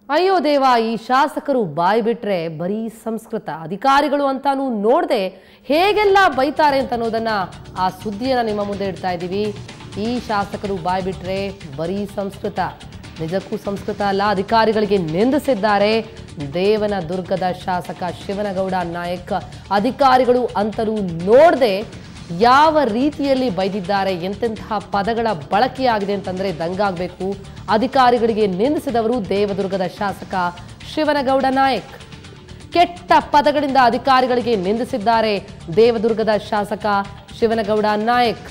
ಅಯ್ಯೋ ದೇವ ಈ ಶಾಸಕರು ಬಾಯಿ ಬಿಟ್ರೆ ಬರೀ ಸಂಸ್ಕೃತ ಅಧಿಕಾರಿಗಳು ಅಂತಾನು ನೋಡದೆ ಹೇಗೆಲ್ಲ ಬೈತಾರೆ ಅಂತ ಅನ್ನೋದನ್ನ ಆ ಸುದ್ದಿಯನ್ನ ನಿಮ್ಮ ಮುಂದೆ ಇಡ್ತಾ ಇದ್ದೀವಿ ಈ ಶಾಸಕರು ಬಾಯಿ ಬಿಟ್ರೆ ಬರೀ ಸಂಸ್ಕೃತ ನಿಜಕ್ಕೂ ಸಂಸ್ಕೃತ ಅಲ್ಲ ಅಧಿಕಾರಿಗಳಿಗೆ ನಿಂದಿಸಿದ್ದಾರೆ ದೇವನ ದುರ್ಗದ ಶಾಸಕ ಶಿವನಗೌಡ ನಾಯಕ್ ಅಧಿಕಾರಿಗಳು ಅಂತಲೂ ನೋಡದೆ ಯಾವ ರೀತಿಯಲ್ಲಿ ಬೈದಿದ್ದಾರೆ ಎಂತೆಂತಹ ಪದಗಳ ಬಳಕೆಯಾಗಿದೆ ಅಂತಂದ್ರೆ ದಂಗಾಗಬೇಕು ಅಧಿಕಾರಿಗಳಿಗೆ ನಿಂದಿಸಿದವರು ದೇವದುರ್ಗದ ಶಾಸಕ ಶಿವನಗೌಡ ನಾಯಕ್ ಕೆಟ್ಟ ಪದಗಳಿಂದ ಅಧಿಕಾರಿಗಳಿಗೆ ನಿಂದಿಸಿದ್ದಾರೆ ದೇವದುರ್ಗದ ಶಾಸಕ ಶಿವನಗೌಡ ನಾಯಕ್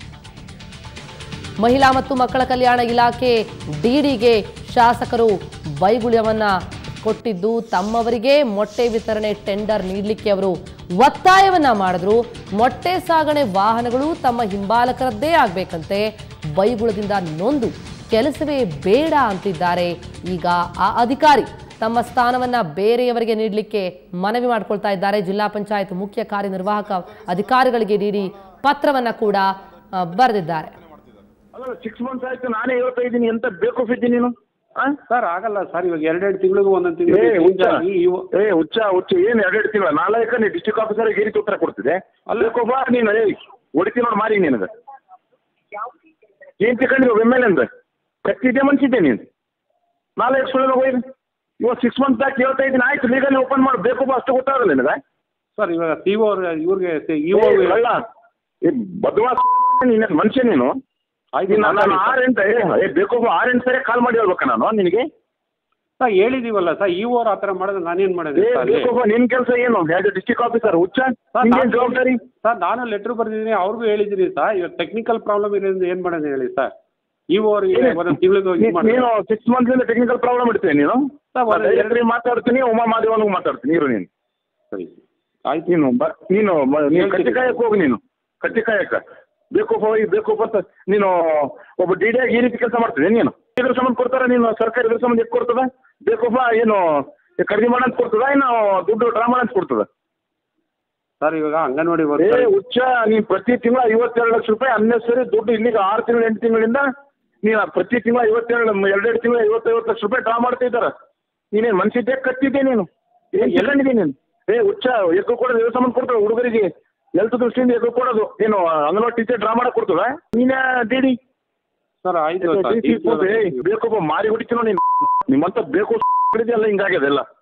ಮಹಿಳಾ ಮತ್ತು ಮಕ್ಕಳ ಕಲ್ಯಾಣ ಇಲಾಖೆ ಡಿಡಿಗೆ ಶಾಸಕರು ಬೈಗುಳ್ಯವನ್ನ ಕೊಟ್ಟಿದ್ದು ತಮ್ಮವರಿಗೆ ಮೊಟ್ಟೆ ವಿತರಣೆ ಟೆಂಡರ್ ನೀಡಲಿಕ್ಕೆ ಅವರು ಒತ್ತಾಯವನ್ನ ಮಾಡಿದ್ರು ಮೊಟ್ಟೆ ಸಾಗಣೆ ವಾಹನಗಳು ತಮ್ಮ ಹಿಂಬಾಲಕರದ್ದೇ ಆಗ್ಬೇಕಂತೆ ಬೈಗುಳದಿಂದ ನೊಂದು ಕೆಲಸವೇ ಬೇಡ ಅಂತಿದ್ದಾರೆ ಈಗ ಆ ಅಧಿಕಾರಿ ತಮ್ಮ ಸ್ಥಾನವನ್ನ ಬೇರೆಯವರಿಗೆ ನೀಡಲಿಕ್ಕೆ ಮನವಿ ಮಾಡ್ಕೊಳ್ತಾ ಇದ್ದಾರೆ ಜಿಲ್ಲಾ ಪಂಚಾಯತ್ ಮುಖ್ಯ ಕಾರ್ಯನಿರ್ವಾಹಕ ಅಧಿಕಾರಿಗಳಿಗೆ ನೀಡಿ ಪತ್ರವನ್ನ ಕೂಡ ಆ, ಬರೆದಿದ್ದಾರೆ ಅಲ್ಲ ಸಿಕ್ಸ್ ಮಂತ್ಸ್ ಆಯ್ತು ನಾನೇ ಹೇಳ್ತಾ ಇದ್ದೀನಿ ಎಂತ ಬೇಕು ಫಿದ್ದಿ ನೀನು ಆ? ಸರ್ ಆಗಲ್ಲ ಸರ್ ಇವಾಗ ಎರಡೆರಡು ತಿಂಗಳಿಗೂ ಒಂದೊಂದು ತಿಂಗಳು ಏ ಹುಚ್ಚ ಆಗಿ ಇವು ಏ ಹುಚ್ಚ ಹುಚ್ಚ ಏನು ಎರಡೆರಡು ತಿಂಗಳ ನಾಲ್ಕ ನೀ ಡಿಸ್ಟ್ರಿಕ್ಟ್ ಆಫೀಸರ್ ಈ ರೀತಿ ಉತ್ತರ ಕೊಡ್ತಿದೆ ಅಲ್ಲಕ್ಕೊಬ್ಬ ನೀನು ಏ ಹೊಡಿತೀನಿ ನೋಡಿ ಮಾರಿ ನಿನಗೆ ಏನ್ ತಿಳ್ಕೊಂಡಿರೋ ಎಮ್ ಎಲ್ ಅಂದ್ರೆ ಕತ್ತಿದ್ದೆ ಮನ್ಸಿದ್ದೆ ನೀನು ನಾಲ್ಕು ಸುಳ್ಳು ಹೋಯ್ತು ಇವಾಗ ಸಿಕ್ಸ್ ಮಂತ್ ಬ್ಯಾಕ್ ಹೇಳ್ತಾ ಇದ್ದೀನಿ ಆಯ್ತು ಲೀಗಲಿ ಓಪನ್ ಮಾಡಿ ಬೇಕು ಅಷ್ಟು ಗೊತ್ತಾಗಲ್ಲ ನಿನಗೆ ಸರ್ ಇವಾಗ ಸಿ ಓ ಇವ್ರಿಗೆ ಇ ಏ, ಕಳ್ಳ ಏ ಬದ್ಮಾಸ್ ನೀನು ಮನುಷ್ಯ ನೀನು ಆಯ್ತು ನೀನು ನಾನು ಮಾತಾಡಿ ಆರು ಎಂಟು ಏ ಏ ಬೇಕು ಆರು ಎಂಟು ಸರಿ ಕಾಲ್ ಮಾಡಿ ಹೇಳ್ಬೇಕಾ ನಾನು ನಿನಗೆ ಸರ್ ಹೇಳಿದೀವಲ್ಲ ಸರ್ ಇ ಓರ್ ಆ ಥರ ಮಾಡಿದ್ರೆ ನಾನೇನು ಮಾಡಿದೆ ಏ ಸರ್ ಅಲ್ಲಿ? ಬೇಕಪ್ಪ ನಿನ್ ಕೆಲಸ ಏನು ಯಾವ್ದು ಡಿಸ್ಟ್ರಿಕ್ಟ್ ಆಫೀಸರ್ ಹುಚ್ಚ ಸರ್, ನಿಂಗೇನ್ ನಾನು- ಜವಾಬ್ದಾರಿ ಸರ್ ನಾನು ಲೆಟ್ರ್ ಬರ್ದಿದ್ದೀನಿ ಅವ್ರಿಗೂ ಹೇಳಿದ್ದೀನಿ ಸರ್ ಇವಾಗ ಟೆಕ್ನಿಕಲ್ ಪ್ರಾಬ್ಲಮ್ ಇರೋದ್ರಿಂದ ಏನು ಮಾಡೋದು ಹೇಳಿ ಸರ್ ಇ ಓರ್ ಒಂದೊಂದು ತಿಂಗಳಿಗೂ ಇದು ಮಾಡಿ ನೀನು ಸಿಕ್ಸ್ ಮಂತ್ ಇಂದ ಟೆಕ್ನಿಕಲ್ ಪ್ರಾಬ್ಲಮ್ ಇಡ್ತೀನಿ ನೀನು ಸರ್, ಒಂದು ಎರಡು- ಡೈರೆಕ್ಟ್ರಿ ಮಾತಾಡ್ತೀನಿ ಉಮಾ ಮಾದೇವನಿಗೆ ಮಾತಾಡ್ತೀನಿ ಇರು ನೀನು ಸರಿ ಆಯ್ತು ನೀನು ಬ ನೀನು ಮ- ನೀನು ಹೇಳ್ತೀನಿ. ಕಟ್ಟಿ ಕಾಯಕ್ಕೆ ಹೋಗು ನೀನು ಕಟ್ಟಿ ಕಾಯಕ್ಕ ಬೇಕಪ್ಪ ಹೋಗಿ ಬೇಕಪ್ಪ ಅಂತ ನೀನು ಒಬ್ಬ ಡಿ ಡಿ ಆಗಿ ಈ ರೀತಿ ಕೆಲಸ ಮಾಡ್ತಿದ್ದೆ ನೀನು ಇದ್ರ ಸಂಬಂಧ ಕೊಡ್ತಾರ ನೀನು ಸರ್ಕಾರ ಇದ್ರ ಸಂಬಂಧ ಎಷ್ಟು ಕೊಡ್ತದ ಬೇಕಪ್ಪ ಏನು ಖರೀದಿ ಮಾಡಂತ ಕೊಡ್ತದ ಏನು ದುಡ್ಡು ಡ್ರಾ ಮಾಡಂತ ಕೊಡ್ತದ ಸರ್ ಇವಾಗ ಅಂಗನವಾಡಿ ಏ ವರ್ಕರ್ ಹುಚ್ಚ ನೀನು ಪ್ರತಿ ತಿಂಗಳ ಐವತ್ತೆರಡು ಲಕ್ಷ ರೂಪಾಯಿ ಅನ್ನೆಸರಿ ದುಡ್ಡು ಇಲ್ಲಿಗೆ ಆರು ತಿಂಗಳು ಎಂಟು ತಿಂಗಳಿಂದ ನೀನು ಪ್ರತಿ ತಿಂಗಳ ಐವತ್ತೆರಡು ಎರಡೆರಡು ತಿಂಗಳು ಐವತ್ತೈವತ್ತು ಲಕ್ಷ ರೂಪಾಯಿ ಡ್ರಾ ಮಾಡ್ತಾ ಇದ್ದಾರೆ ನೀನೇನು ಮನ್ಸಿದ್ದೆ ಕತ್ತಿದ್ದೆ ನೀನು ಏನು ಎಲ್ಲಂದಿದೆ ನೀನು ಏ ಹುಚ್ಚ ಎದ್ದು ಕೊಡೋದು ಇದ್ರ ಸಂಬಂಧ ಕೊಡ್ತದೆ ಹುಡುಗರಿಗೆ ಎಲ್ತ್ ದೃಷ್ಟಿಯಿಂದ ಎದ್ದು ಕೊಡೋದು ಏನು ಅಂಗನವಾಡಿ ಟೀಚರ್ ಡ್ರಾ ಮಾಡಕ್ಕೆ ಕೊಡ್ತದ ನೀನೇ ಡಿಡಿ ಸರ್ ಆಯ್ತು ಸರ್ ಬೇಕಪ್ಪ ಮಾರಿ ಹೊಡಿತೀನೋ ನೀನು ನಿಮ್ಮಂತ ಬೇಕು ಹಿಡಿದೆಲ್ಲ ಹಿಂಗಾಗ್ಯದೆಲ್ಲ